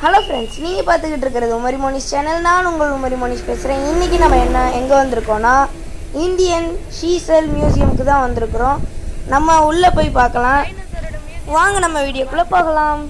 hello friends நீங்கள் பார்த்துக்கிட்டு இருக்கிறது உமரி மோனிஸ் சேனல் நான் உங்கள் உமரி மோனிஸ் பேசுகிறேன் இன்றைக்கி நம்ம என்ன எங்கே வந்திருக்கோம்னா இந்தியன் ஷீசல் மியூசியமுக்கு தான் வந்திருக்கிறோம் நம்ம உள்ளே போய் பார்க்கலாம் வாங்க நம்ம வீடியோக்குள்ளே போகலாம்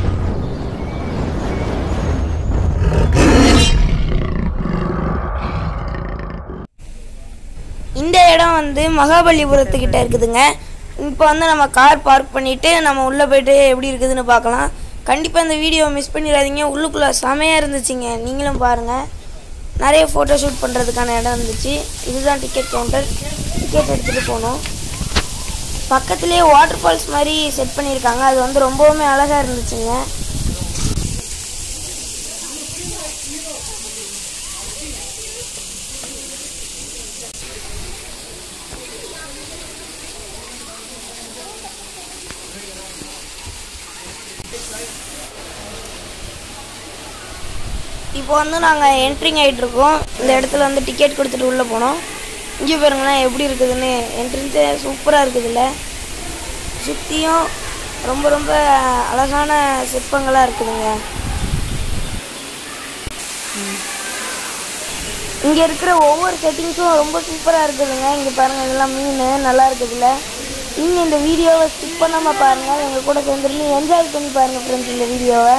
இந்த இடம் வந்து மகாபலிபுரத்துக்கிட்ட இருக்குதுங்க இப்போ வந்து நம்ம கார் பார்க் பண்ணிவிட்டு நம்ம உள்ளே போயிட்டு எப்படி இருக்குதுன்னு பார்க்கலாம் கண்டிப்பாக இந்த வீடியோவை மிஸ் பண்ணிடாதீங்க உள்ளுக்குள்ளே செமையாக இருந்துச்சுங்க நீங்களும் பாருங்கள் நிறைய ஃபோட்டோ ஷூட் பண்ணுறதுக்கான இடம் இருந்துச்சு இதுதான் டிக்கெட் கவுண்டர் டிக்கெட் எடுத்துகிட்டு போகணும் பக்கத்துலேயே வாட்டர் ஃபால்ஸ் மாதிரி செட் பண்ணியிருக்காங்க அது வந்து ரொம்பவுமே அழகாக இருந்துச்சுங்க இப்போ வந்து நாங்கள் என்ட்ரிங் ஆகிட்டு இருக்கோம் இந்த இடத்துல வந்து டிக்கெட் கொடுத்துட்டு உள்ளே போனோம் இங்கே பாருங்களேன் எப்படி இருக்குதுன்னு என்ட்ரன்ஸே சூப்பராக இருக்குதுல்ல சுற்றியும் ரொம்ப ரொம்ப அழகான சிற்பங்களாக இருக்குதுங்க இங்கே இருக்கிற ஒவ்வொரு செட்டிங்ஸும் ரொம்ப சூப்பராக இருக்குதுங்க இங்கே பாருங்கள் இதெல்லாம் மீன் நல்லா இருக்குதுல்ல நீங்கள் இந்த வீடியோவை ஸ்கிப் பண்ணாமல் பாருங்கள் எங்கள் கூட சேர்ந்துருந்து என்ஜாய் பண்ணி பாருங்கள் ஃப்ரெண்ட்ஸ் இந்த வீடியோவை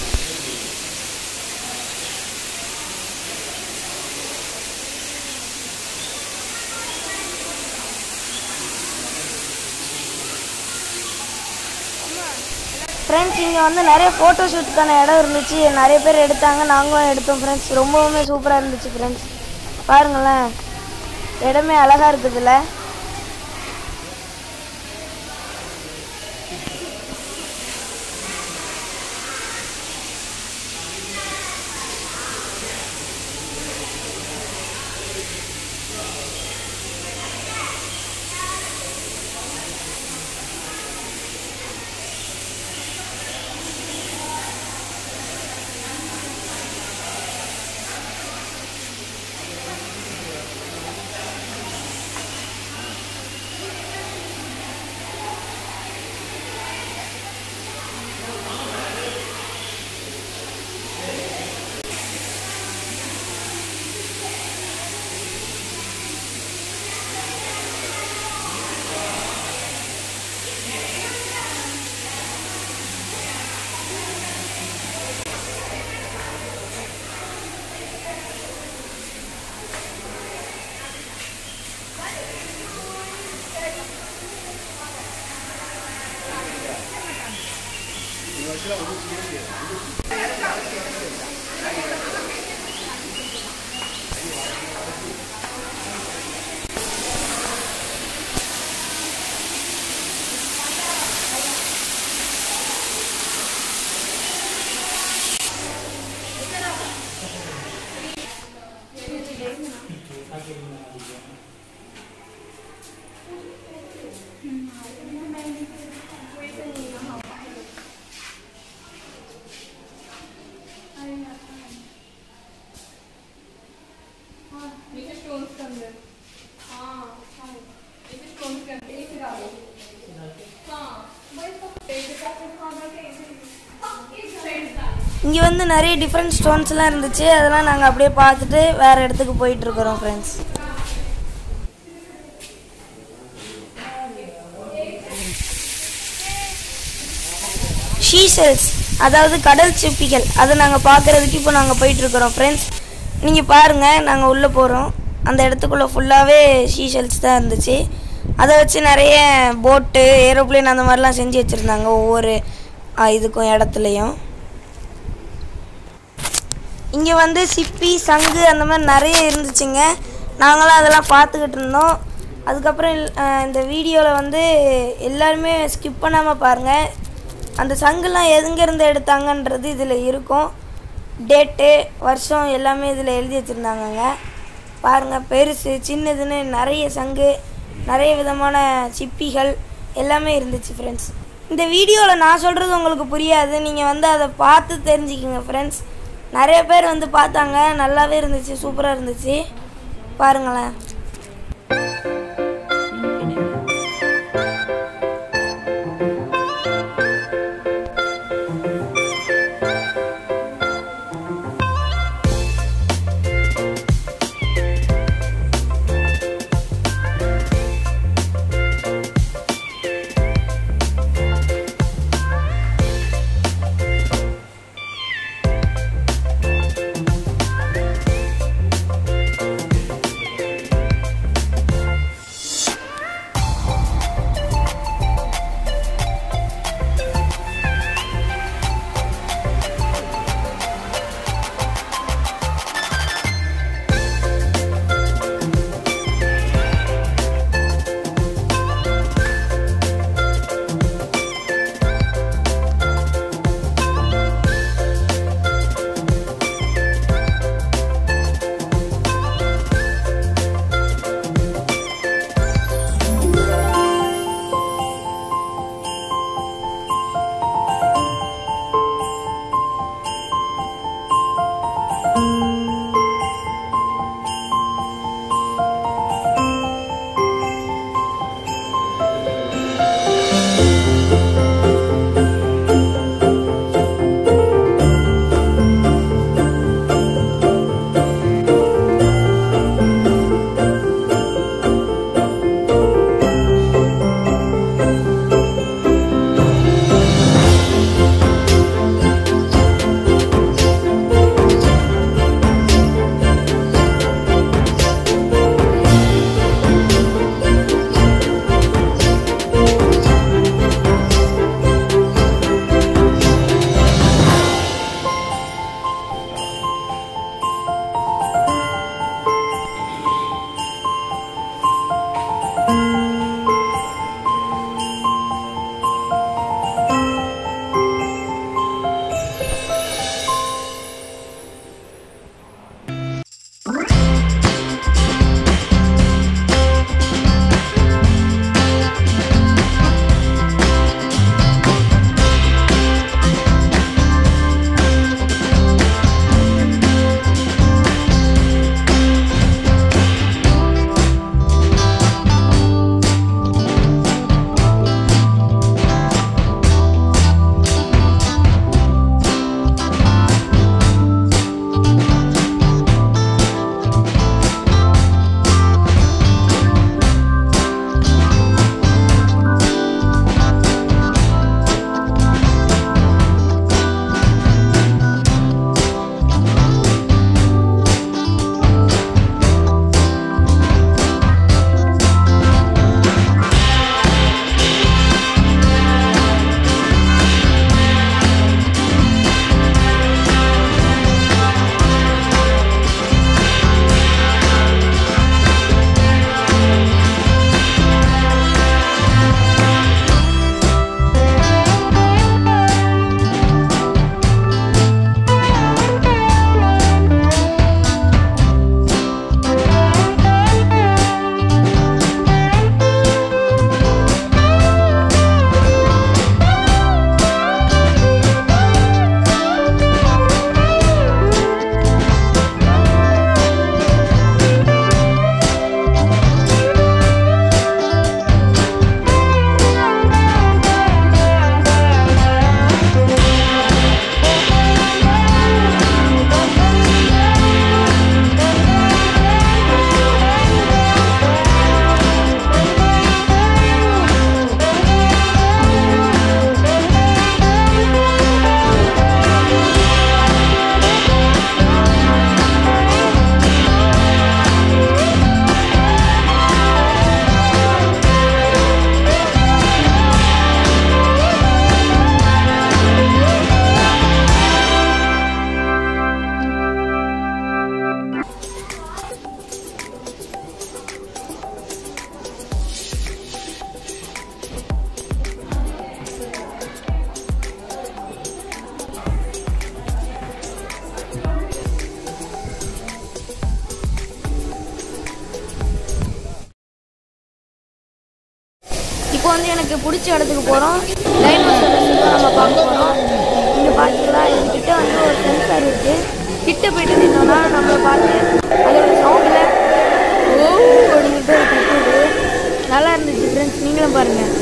ஃப்ரெண்ட்ஸ் இங்கே வந்து நிறைய ஃபோட்டோ ஷூட்டுக்கான இடம் இருந்துச்சு நிறைய பேர் எடுத்தாங்க நாங்களும் எடுத்தோம் ஃப்ரெண்ட்ஸ் ரொம்பவுமே சூப்பராக இருந்துச்சு ஃப்ரெண்ட்ஸ் பாருங்களேன் இடமே அழகாக இருக்குதுல்ல नीचे स्टोन्स के अंदर हाँ हाँ नीचे स्टोन्स के अंदर एक डालो हाँ वही तो एक साथ हाँ बैठे एक साइड डालो இங்கே வந்து நிறைய டிஃப்ரெண்ட் ஸ்டோன்ஸ்லாம் இருந்துச்சு அதெல்லாம் நாங்கள் அப்படியே பார்த்துட்டு வேறு இடத்துக்கு போயிட்டுருக்குறோம் ஃப்ரெண்ட்ஸ் ஷீசெல்ஸ் அதாவது கடல் சிப்பிகள் அதை நாங்கள் பார்க்குறதுக்கு இப்போ நாங்கள் போயிட்டுருக்குறோம் ஃப்ரெண்ட்ஸ் நீங்கள் பாருங்கள் நாங்கள் உள்ளே போகிறோம் அந்த இடத்துக்குள்ளே ஃபுல்லாகவே ஷீஷெல்ஸ் தான் இருந்துச்சு அதை வச்சு நிறைய போட்டு ஏரோப்ளேன் அந்த மாதிரிலாம் செஞ்சு வச்சுருந்தாங்க ஒவ்வொரு ஆ, இதுக்கும் இடத்துலையும் இங்கே வந்து சிப்பி சங்கு அந்த மாதிரி நிறைய இருந்துச்சுங்க நாங்களும் அதெல்லாம் பார்த்துக்கிட்டு இருந்தோம் அதுக்கப்புறம் இல்- அஹ் இந்த வீடியோவில் வந்து எல்லாருமே ஸ்கிப் பண்ணாமல் பாருங்கள் அந்த சங்குலாம் எங்கேருந்து எடுத்தாங்கன்றது இதில் இருக்கும் டேட்டு வருஷம் எல்லாமே இதில் எழுதி வச்சுருந்தாங்கங்க பாருங்கள் பெருசு சின்னதுன்னு நிறைய சங்கு நிறைய விதமான சிப்பிகள் எல்லாமே இருந்துச்சு ஃப்ரெண்ட்ஸ் இந்த வீடியோவில் நான் சொல்கிறது உங்களுக்கு புரியாது நீங்கள் வந்து அதை பார்த்து தெரிஞ்சுக்கோங்க ஃப்ரெண்ட்ஸ் நிறைய பேர் வந்து பார்த்தாங்க நல்லாவே இருந்துச்சு சூப்பராக இருந்துச்சு பாருங்களேன் எனக்கு பிடிச்ச இடத்துக்கு போகிறோம் டைனோசரஸ் நம்ம பார்க்க போகிறோம் இங்கே பார்த்தீங்களா இதுக்கிட்ட வந்து ஒரு சென்சார் இருக்குது கிட்ட போயிட்டு நின்னோம்னா நம்மளை பார்த்து அதோட சவுண்டில் ஓ அப்படின்ட்டு ஒரு கத்துது நல்லா இருந்துச்சு ஃப்ரெண்ட்ஸ் நீங்களும் பாருங்கள்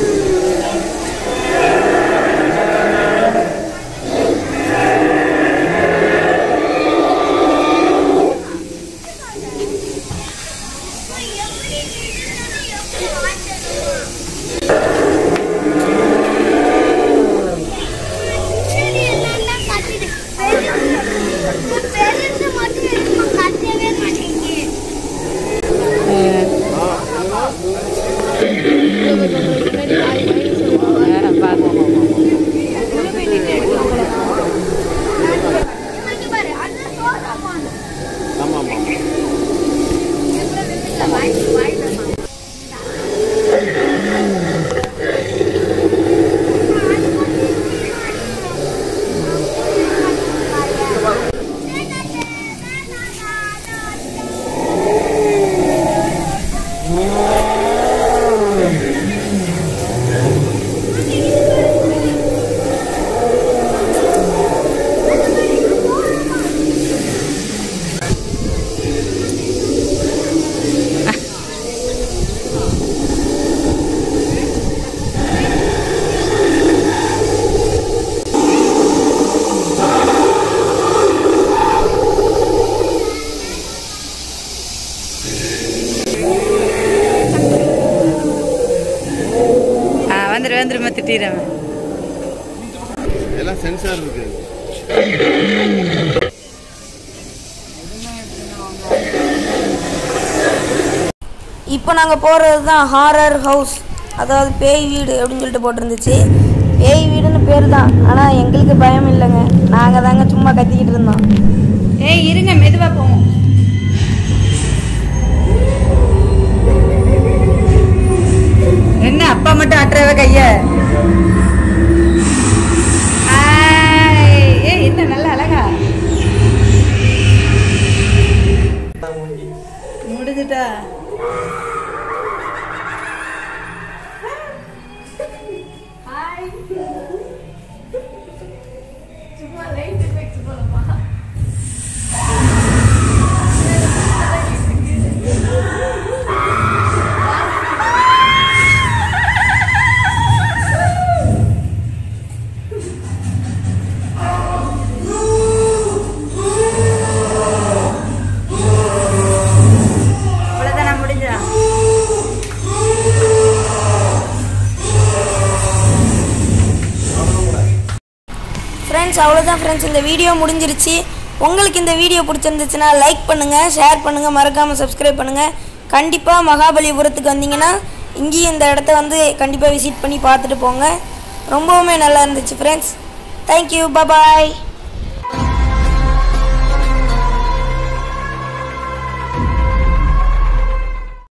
ஆ வந்துரு வந்துருமா திட்டிடுறேன் எல்லாம் சென்சார் இருக்கு இப்போ நாங்கள் போகிறது தான் ஹாரர் ஹவுஸ் அதாவது பேய் வீடு அப்படின்னு சொல்லிட்டு போட்டிருந்துச்சு பேய் வீடுன்னு பேர் தான் ஆனால் எங்களுக்கு பயம் இல்லைங்க நாங்கள் தாங்க சும்மா கத்திக்கிட்டு இருந்தோம் ஏய் இருங்க மெதுவா போவோம் என்ன அப்பா மட்டும் ஆட்டுறவ கைய ஆய், ஏய் என்ன நல்லா அழகா முடிஞ்சிட்டா சும்மா லைட் எஃபெக்ட்ஸ் போலமா அவ்வளோதானா முடிஞ்சா ஃப்ரெண்ட்ஸ் அவ்வளோதான் ஃப்ரெண்ட்ஸ் இந்த வீடியோ முடிஞ்சிருச்சு உங்களுக்கு இந்த வீடியோ பிடிச்சிருந்துச்சுன்னா லைக் பண்ணுங்கள் ஷேர் பண்ணுங்கள் மறக்காமல் சப்ஸ்கிரைப் பண்ணுங்கள் கண்டிப்பாக மகாபலிபுரத்துக்கு வந்தீங்கன்னா இங்கேயும் இந்த இடத்த வந்து கண்டிப்பாக விசிட் பண்ணி பார்த்துட்டு போங்க ரொம்பவுமே நல்லா இருந்துச்சு ஃப்ரெண்ட்ஸ் தேங்க்யூ பபாய்